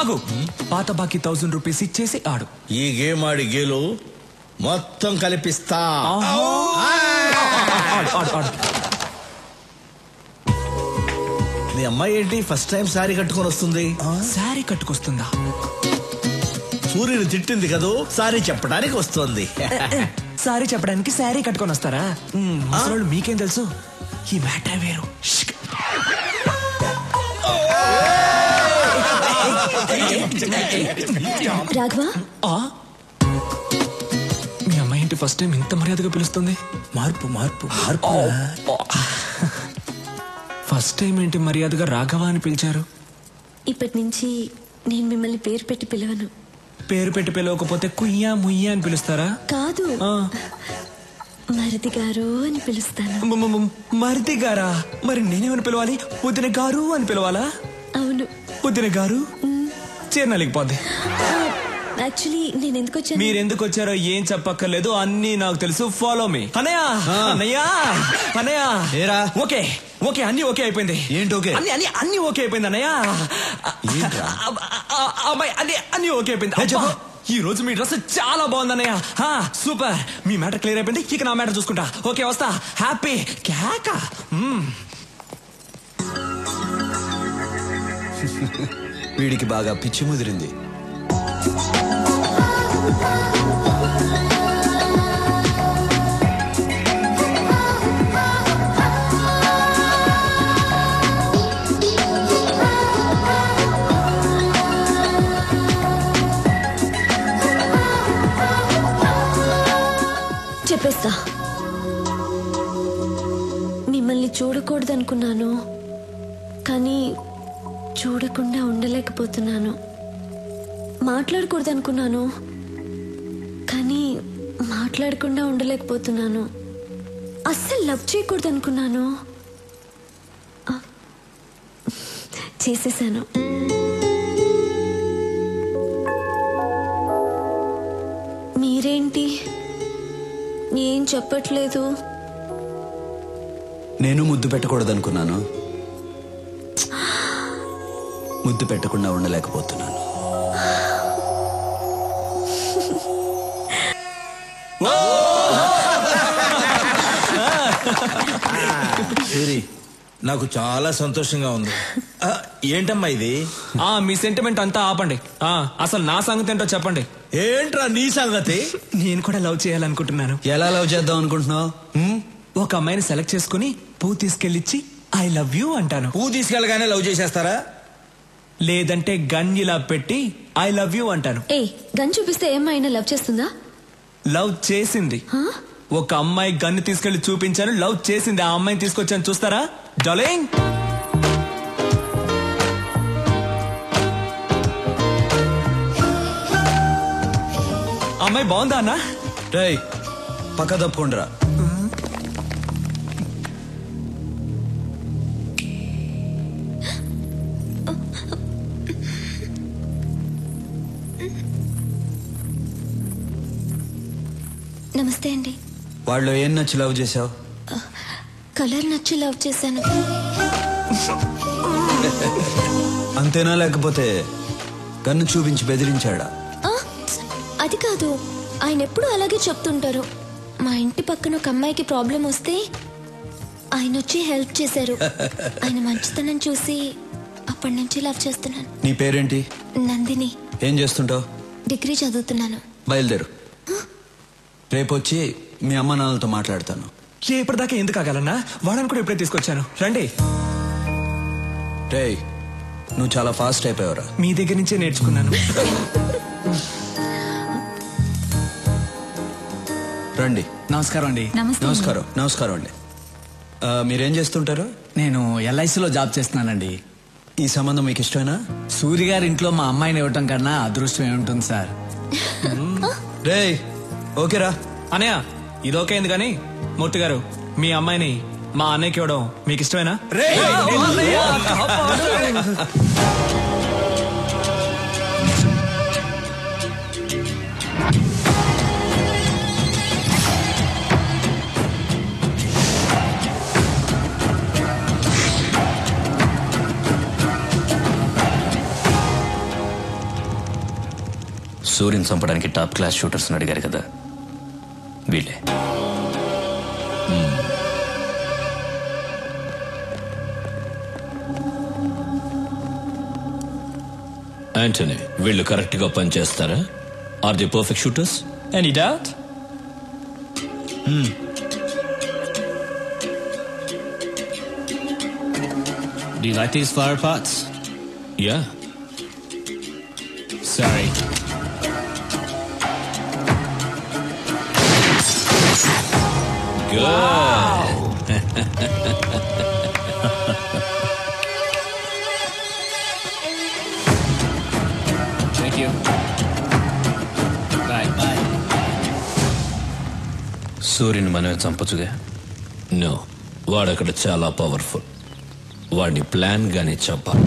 ఆగు పాత బాకీ థౌసండ్ రూపీస్ ఇచ్చేసి ఆడు ఈ గేమ్ ఆడి గేలు మొత్తం కలిపిస్తా ఆడు ఆడు ఆడు మీ అమ్మాయి ఏంటి ఫస్ట్ టైం సారీ కట్టుకొని వస్తుంది శారీ కట్టుకొస్తుందా సూర్యుని తిట్టింది కదూ సారీ చెప్పడానికి వస్తుంది సారీ చెప్పడానికి శారీ కట్టుకొని వస్తారా మ్మ్, ముసలోళ్ళు మీకేం తెలుసు ఈ మ్యాటర్ వేరు షిక్. రాఘవ ఆ? మీ అమ్మాయి ఏంటి ఫస్ట్ టైం ఇంత మర్యాదగా పిలుస్తుంది మార్పు మార్పు మార్పు ఫస్ట్ టైం ఏంటి మర్యాదగా రాఘవ అని పిలిచారు ఇప్పటి నుంచి నేను మిమ్మల్ని పేరు పెట్టి పిలవను పేరు పెట్టి పిలవకపోతే కుయ్యా ముయ్యా అని పిలుస్తారా కాదు ఆ. మరిది గారు అని పిలుస్తాను మ- మ- మ- మరిది గారా మరి నేనేమని పిలవాలి వదిన గారు అని పిలవాలా అవును వదిన గారు చేరనలేకపోద్ది యాక్చువల్లీ నేను ఎందుకు వచ్చాను మీరు ఎందుకు వచ్చారో ఏం చెప్పక్కర్లేదు అన్ని నాకు తెలుసు ఫాలో మీ అన్నయ్య అన్నయ్య అన్నయ్య ఏరా? ఓకే ఓకే అన్ని ఓకే అయిపోయింది ఏంటి ఓకే? అన్ని అన్ని అన్ని ఓకే అయిపోయింది అన్నయ్య ఏంట్రా? అబ్బ- ఆ- అమ్మాయి అన్ని అన్ని ఓకే అయిపోయింది ఏ, చెప్పు. అబ్బా, ఈ రోజు మీ డ్రెస్ చాలా బాగుంది అన్నయ్య హా, సూపర్ మీ మ్యాటర్ క్లియర్ అయిపోయింది ఇక నా మ్యాటర్ చూసుకుంటా ఓకే వస్తా హ్యాపీ కేక మ్మ్. వీడికి బాగా పిచ్చి ముదిరింది చెప్పేస్తా మిమ్మల్ని చూడకూడదనుకున్నాను కానీ చూడకుండా ఉండలేకపోతున్నాను మాట్లాడకూడదనుకున్నాను కానీ మాట్లాడకుండా ఉండలేకపోతున్నాను అస్సలు లవ్ చేయకూడదనుకున్నాను ఆ, చేసేసాను మీరేంటి ఏం చెప్పట్లేదు నేను ముద్దు పెట్టకూడదనుకున్నాను ముద్దు పెట్టకుండా ఉండలేకపోతున్నాను సూరి నాకు చాలా సంతోషంగా ఉంది ఆ, ఏంటమ్మా ఇది ఆ మీ సెంటిమెంట్ అంతా ఆపండి ఆ అసలు నా సంగతి ఏంటో చెప్పండి ఏంట్రా నీ సంగతి నేను కూడా లవ్ చేయాలనుకుంటున్నాను ఎలా లవ్ చేద్దాం అనుకుంటున్నావు ఒక అమ్మాయిని సెలెక్ట్ చేసుకుని పువ్వు తీసుకెళ్ళిచ్చి ఐ లవ్ యూ అంటాను పువ్వు తీసుకెళ్ళగానే లవ్ చేసేస్తారా లేదంటే గన్ ఇలా పెట్టి ఐ లవ్ యూ అంటాను ఏ గన్ చూపిస్తే ఏమైనా లవ్ చేస్తుందా లవ్ చేసింది హా? ఒక అమ్మాయి గన్ను తీసుకెళ్లి చూపించాను లవ్ చేసింది ఆ అమ్మాయిని తీసుకొచ్చాను చూస్తారా డాలింగ్ అమ్మాయి బాగుందా అన్నా రేయ్ పక్క తప్పుకుండ్రా నమస్తే అండి వాళ్ళు ఏం నచ్చి లవ్ చేసావు కలర్ నచ్చి లవ్ చేశాను అంతేనా లేకపోతే గన్ను చూపించి బెదిరించాడా ఆ, అది కాదు ఆయన ఎప్పుడు అలాగే చెప్తుంటారు మా ఇంటి పక్కన ఒక అమ్మాయికి ప్రాబ్లం వస్తే ఆయన వచ్చి హెల్ప్ చేశారు ఆయన మంచితనం చూసి అప్పటి నుంచి లవ్ చేస్తున్నాను నీ పేరేంటి నందిని ఏం చేస్తుంటావు డిగ్రీ చదువుతున్నాను బయలుదేరు రేపు వచ్చి మీ అమ్మ నాన్నలతో మాట్లాడతాను ఇప్పటిదాకా ఎందుకు ఆగాలన్నా వాడని కూడా ఇప్పుడే తీసుకొచ్చాను రండి రేయ్ నువ్వు చాలా ఫాస్ట్ అయిపోయావురా మీ దగ్గర నుంచే నేర్చుకున్నాను రండి నమస్కారం అండి నమస్కారం నమస్కారం అండి ఆ, మీరేం చేస్తుంటారు నేను ఎల్ఐసిలో జాబ్ చేస్తున్నానండి ఈ సంబంధం మీకు ఇష్టమేనా సూర్య గారి ఇంట్లో మా అమ్మాయిని ఇవ్వటం కన్నా అదృష్టం ఏముంటుంది సార్ రేయ్ ఓకేరా అనయ్య ఇదోకే అయింది కానీ మూర్తి గారు మీ అమ్మాయిని మా అన్నయ్యకి ఇవ్వడం మీకు ఇష్టమేనా సూర్యుని చంపడానికి టాప్ క్లాస్ షూటర్స్ అడిగారు కదా వీళ్ళే యాంటనీ వీళ్ళు కరెక్ట్ గా పనిచేస్తారా are the perfect shooters any doubt Do you like these flower pots? Yeah Sorry. Thank you. Bye. Bye. సూర్యుని మనమే చంపచ్చుగా నో వాడక్కడ చాలా పవర్ఫుల్ వాడిని ప్లాన్ గానే చంపాలి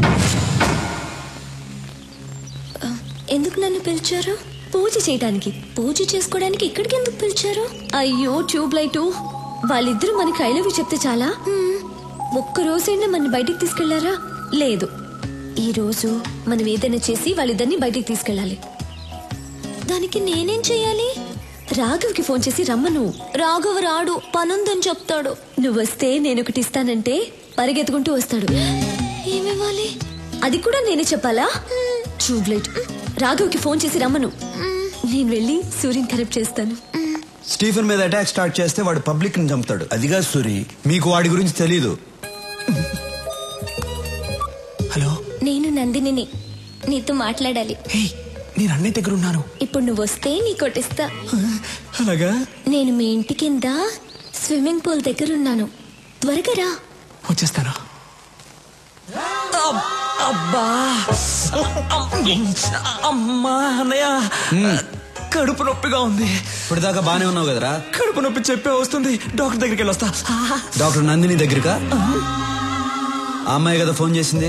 ఎందుకు నన్ను పిలిచారు పూజ చేయడానికి పూజ చేసుకోవడానికి ఇక్కడికి ఎందుకు పిలిచారు అయ్యో ట్యూబ్ లైట్ వాళ్ళిద్దరూ మనకి ఐ లవ్ యూ చెప్తే చాలా హ్మ్. ఒక్క రోజైనా మన బయటికి తీసుకెళ్లారా లేదు ఈ రోజు మనం ఏదైనా చేసి వాళ్ళిద్దరిని బయటికి తీసుకెళ్ళాలి దానికి నేనేం చెయ్యాలి రాఘవ్కి ఫోన్ చేసి రమ్మను రాఘవ్ రాడు పనుందని చెప్తాడు నువ్వు వస్తే నేను ఒకటి ఇస్తానంటే పరిగెత్తుకుంటూ వస్తాడు ఏమివ్వాలి అది కూడా నేనే చెప్పాలా ట్యూబ్లైట్ రాఘవ్కి ఫోన్ చేసి రమ్మను నేను వెళ్ళి సూర్యుని కరెక్ట్ చేస్తాను స్టీఫెన్ మీద అటాక్ స్టార్ట్ చేస్తే వాడు పబ్లిక్ ని చంపుతాడు అదిగా సూరి మీకు వాడి గురించి తెలీదు హలో నేను నందినిని నీతో మాట్లాడాలి హే నేను అన్నయ్య దగ్గర ఉన్నాను ఇప్పుడు నువ్వు వస్తే నీ కొట్టిస్తా అలాగా నేను మీ ఇంటి కింద స్విమ్మింగ్ పూల్ దగ్గర ఉన్నాను త్వరగా రా వచ్చేస్తాను అబ్- అబ్బా అమ్మా అన్నయ్య కడుపు నొప్పిగా ఉంది ఇప్పుడు దాకా బానే ఉన్నావు కదరా కడుపు నొప్పి చెప్పే వస్తుంది డాక్టర్ దగ్గరికి వెళ్ళొస్తా ఆ, డాక్టర్ నందిని దగ్గరకా ఆ అమ్మాయి కదా ఫోన్ చేసింది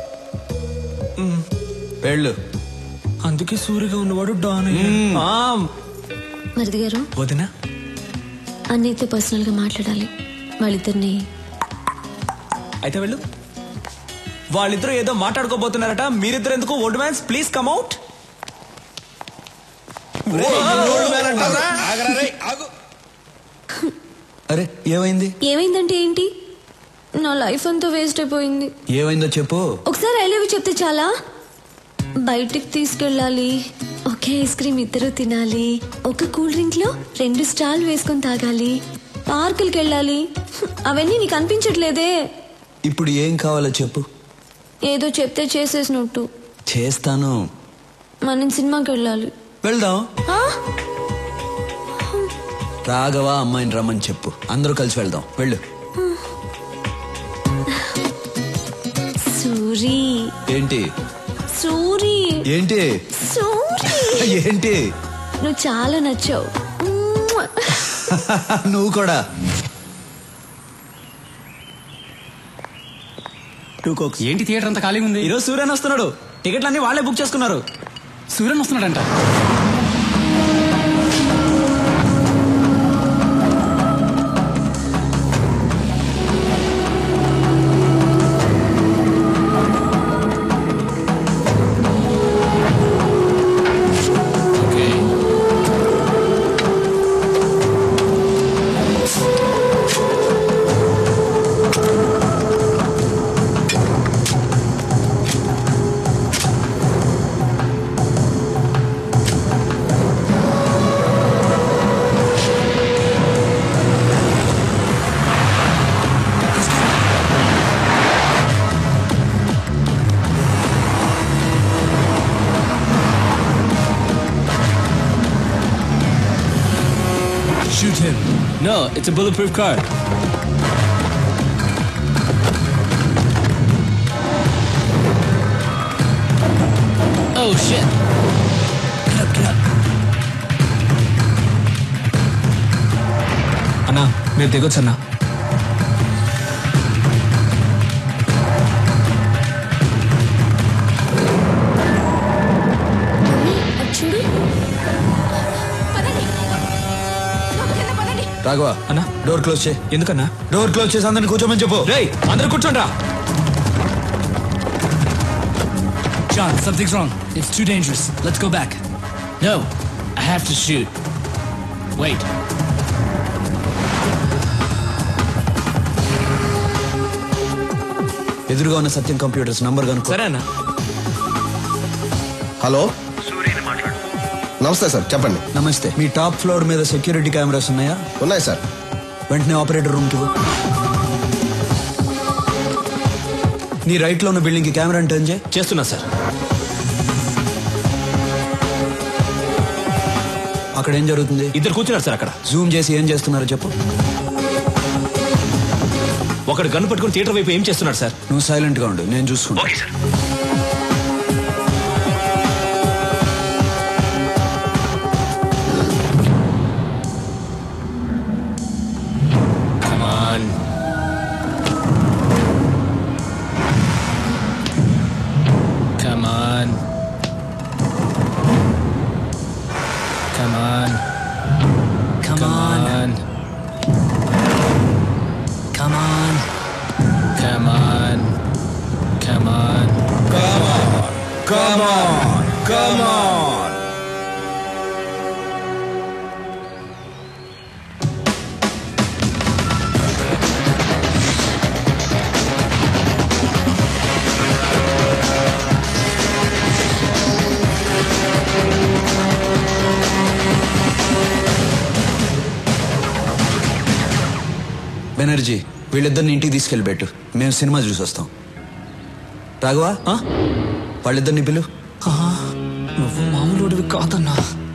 వెళ్ళు అందుకే సూరిగా ఉన్నవాడు డాన్ అయ్యాడు. ఆ, మరిది గారు వదినా అన్నయ్యతో పర్సనల్ గా మాట్లాడాలి వాళ్ళిద్దరిని అయితే వెళ్ళు వాళ్ళిద్దరూ ఏదో మాట్లాడుకోబోతున్నారట మీరిద్దరు ఎందుకు old mans please come out అరే ఏమైంది ఏమైందంటే ఏంటి నా లైఫ్ అంతా వేస్ట్ అయిపోయింది ఏమైందో చెప్పు ఒకసారి ఐ లవ్ యూ చెప్తే చాలా బయటికి తీసుకెళ్ళాలి ఒకే ఐస్ క్రీమ్ ఇద్దరు తినాలి ఒక కూల్ డ్రింక్ లో రెండు స్టాల్ వేసుకొని తాగాలి పార్కులకి వెళ్ళాలి అవన్నీ నీకు అనిపించట్లేదే ఇప్పుడు ఏం కావాలో చెప్పు ఏదో చెప్తే చేసేసినట్టు చేస్తాను మనం సినిమాకి వెళ్ళాలి వెళ్దాం ఆ? రాఘవ అమ్మాయిని రమ్మని చెప్పు అందరూ కలిసి వెళ్దాం వెళ్ళు సూరి ఏంటి సూరి ఏంటి సూరి ఏంటి నువ్వు చాలా నచ్చావు మ్మ్. నువ్వు కూడా టూ కోక్స్ ఏంటి థియేటర్ అంతా ఖాళీగా ఉంది ఈరోజు సూర్యన్ వస్తున్నాడు టికెట్లన్నీ వాళ్ళే బుక్ చేసుకున్నారు Suryan వస్తున్నాడంట Shoot him. No, it's a bulletproof car. Oh shit. Get up, get up. అన్నా మీరు దిగొచ్చు అన్నా మమ్మీ, అటు చూడు రాఘవ అన్నా డోర్ క్లోజ్ చేయి ఎందుకన్నా డోర్ క్లోజ్ చేసి అందరిని కూర్చోమని చెప్పు రేయ్ అందరూ కూర్చోండ్రా John, something's wrong. It's too dangerous. Let's go back. No, I have to shoot. Wait. ఎదురుగా ఉన్న సత్యం కంప్యూటర్స్ నంబర్ కనుక్కో సరే అన్న హలో నమస్తే సార్ చెప్పండి నమస్తే మీ టాప్ ఫ్లోర్ మీద సెక్యూరిటీ కెమెరాస్ ఉన్నాయా ఉన్నాయి సార్ వెంటనే ఆపరేటర్ రూమ్ కి నీ రైట్ లో ఉన్న బిల్డింగ్ కి కెమెరా టర్న్ చేయి చేస్తున్నా సార్ అక్కడ ఏం జరుగుతుంది ఇద్దరు కూర్చున్నారు సార్ అక్కడ జూమ్ చేసి ఏం చేస్తున్నారో చెప్పు ఒకడు గన్ను పట్టుకుని థియేటర్ వైపు ఏం చేస్తున్నాడు సార్ నువ్వు సైలెంట్ గా ఉండు నేను చూసుకుంటా Come on. Come on. Come on. Come on. Come on. Come on. Come on. Banerjee వీళ్ళిద్దరిని ఇంటికి తీసుకెళ్ళిపెట్టు మేము సినిమా చూసి వస్తాం రాఘవా ఆ? వాళ్ళిద్దరిని పిలు నువ్వు మామూలుడివి కాదన్నా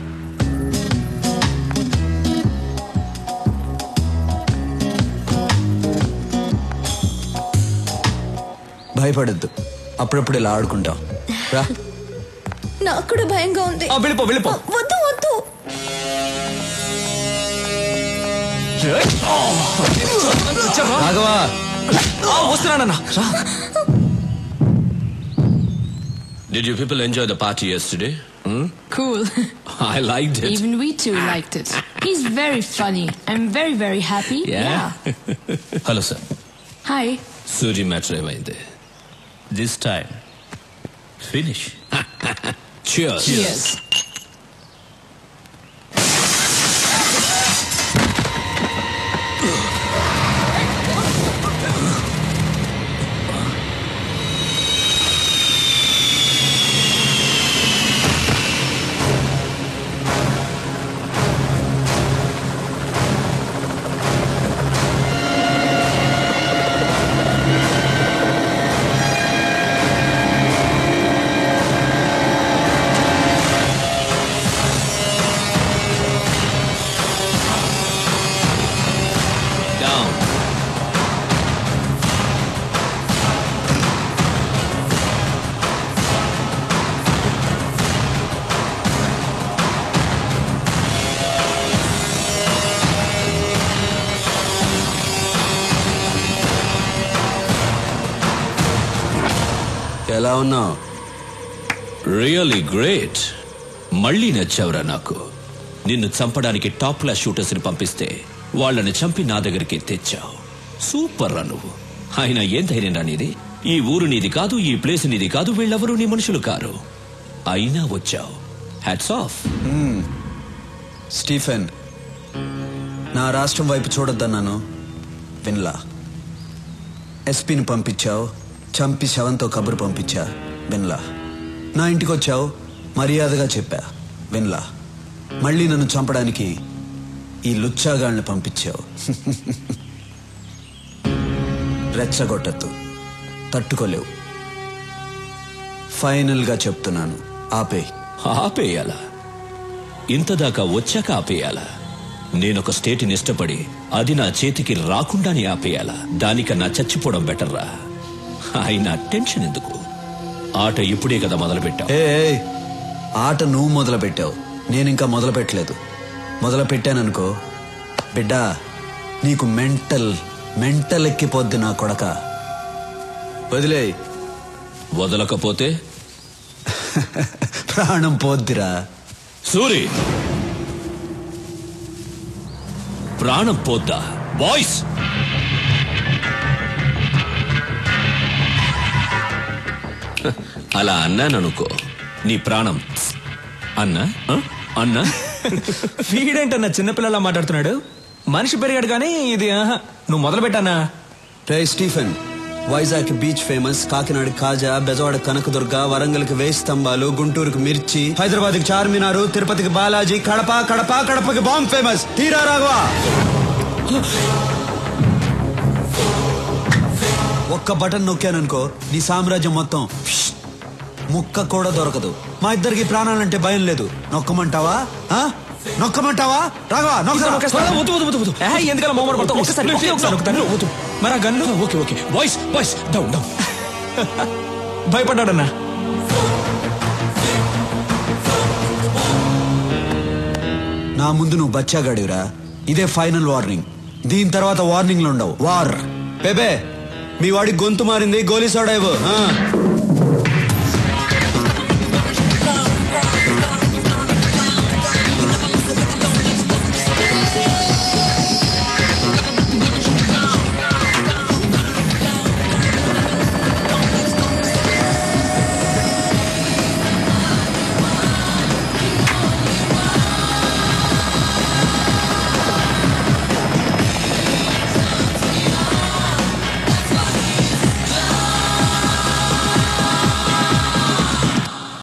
భయపడద్దు అప్పుడప్పుడు ఇలా ఆడుకుంటాం రా నాకు కూడా భయంగా ఉంది ఆ, వెళ్ళిపో వెళ్ళిపో వద్దు వద్దు రాఘవా వస్తున్నానన్నా రా Did you people enjoy the party yesterday? Hmm? Cool. I liked it. Even we too liked it. He's very funny. I'm very, very happy. Yeah? Hello sir Hi. Suri matter ఏమైంది this time finish Cheers. Cheers. Down. ఎలా ఉన్నావు really great మళ్ళీ నచ్చావురా నాకు నిన్ను చంపడానికి top class shooters ని పంపిస్తే వాళ్ళని చంపి నా దగ్గరికి తెచ్చావు సూపర్ రా నువ్వు ఆయన ఏం ధైర్యం రా నీది ఈ ఊరు నీది కాదు ఈ ప్లేస్ నీది కాదు వీళ్ళెవరూ నీ మనుషులు కారు అయినా వచ్చావు హ్యాట్స్ ఆఫ్ స్టీఫెన్ నా రాష్ట్రం వైపు చూడొద్దన్నాను విన్లా ఎస్పీని పంపించావు చంపి శవంతో కబురు పంపించా విన్లా నా ఇంటికి వచ్చావు మర్యాదగా చెప్పా విన్లా మళ్ళీ నన్ను చంపడానికి ఈ లుచ్చాగాళ్ళని పంపించావు రెచ్చగొట్టద్దు తట్టుకోలేవు ఫైనల్గా చెప్తున్నాను ఆపే ఆపేయాలా ఇంతదాకా వచ్చాక ఆపేయాలా నేనొక స్టేట్ని ఇష్టపడి అది నా చేతికి రాకుండానే ఆపేయాలా దానికన్నా చచ్చిపోవడం బెటర్ రా అయినా టెన్షన్ ఎందుకు ఆట ఇప్పుడే కదా మొదలుపెట్టావు ఏ ఏయ్, ఆట నువ్వు మొదలు పెట్టావు నేను ఇంకా మొదలు పెట్టలేదు మొదలు పెట్టాననుకో బిడ్డ నీకు మెంటల్ మెంటల్ ఎక్కిపోద్ది నా కొడక వదిలే వదలకపోతే ప్రాణం పోద్దిరా సూరి ప్రాణం పోద్దా బాయ్స్ అలా అన్నాననుకో నీ ప్రాణం అన్నా ఆ? అన్నా వీడేంటన్నా చిన్నపిల్లలా మాట్లాడుతున్నాడు మనిషి పెరిగాడు కానీ ఇది ఆహా. నువ్వు మొదలు పెట్టానా రే Stephen Vizag beach famous Kakinada kaja Bezawada Kanakadurga వరంగల్కి వేయి స్తంభాలు గుంటూరుకి మిర్చి హైదరాబాద్ కి చార్మినారు తిరుపతికి బాలాజీ కడప కడప కడపకి బాంబ్ ఫేమస్ తీరా రాఘవా ఒక్క బటన్ నొక్కాననుకో నీ సామ్రాజ్యం మొత్తం ఫిష్. ముక్క కూడా దొరకదు మా ఇద్దరికి ప్రాణాలంటే భయం లేదు నొక్కమంటావా ఆ? నొక్కమంటావా రాఘవా నొక్కరా. వద్దు, వద్దు, వద్దు, వద్దు. ఏ, ఎందుకలా మొహమాట పడతావు? ఒక్కసారి ఒకే ఒకసారి నొక్కుతాను. వద్దు. మరి ఆ gun okay okay voice voice down down భయపడ్డాడన్నా నా ముందు నువ్వు బచ్చాగాడివిరా ఇదే ఫైనల్ వార్నింగ్ దీని తర్వాత వార్నింగ్లు ఉండవు వార్ బేబే మీ వాడి గొంతు మారింది గోలీ సోడా ఇవ్వు ఆ.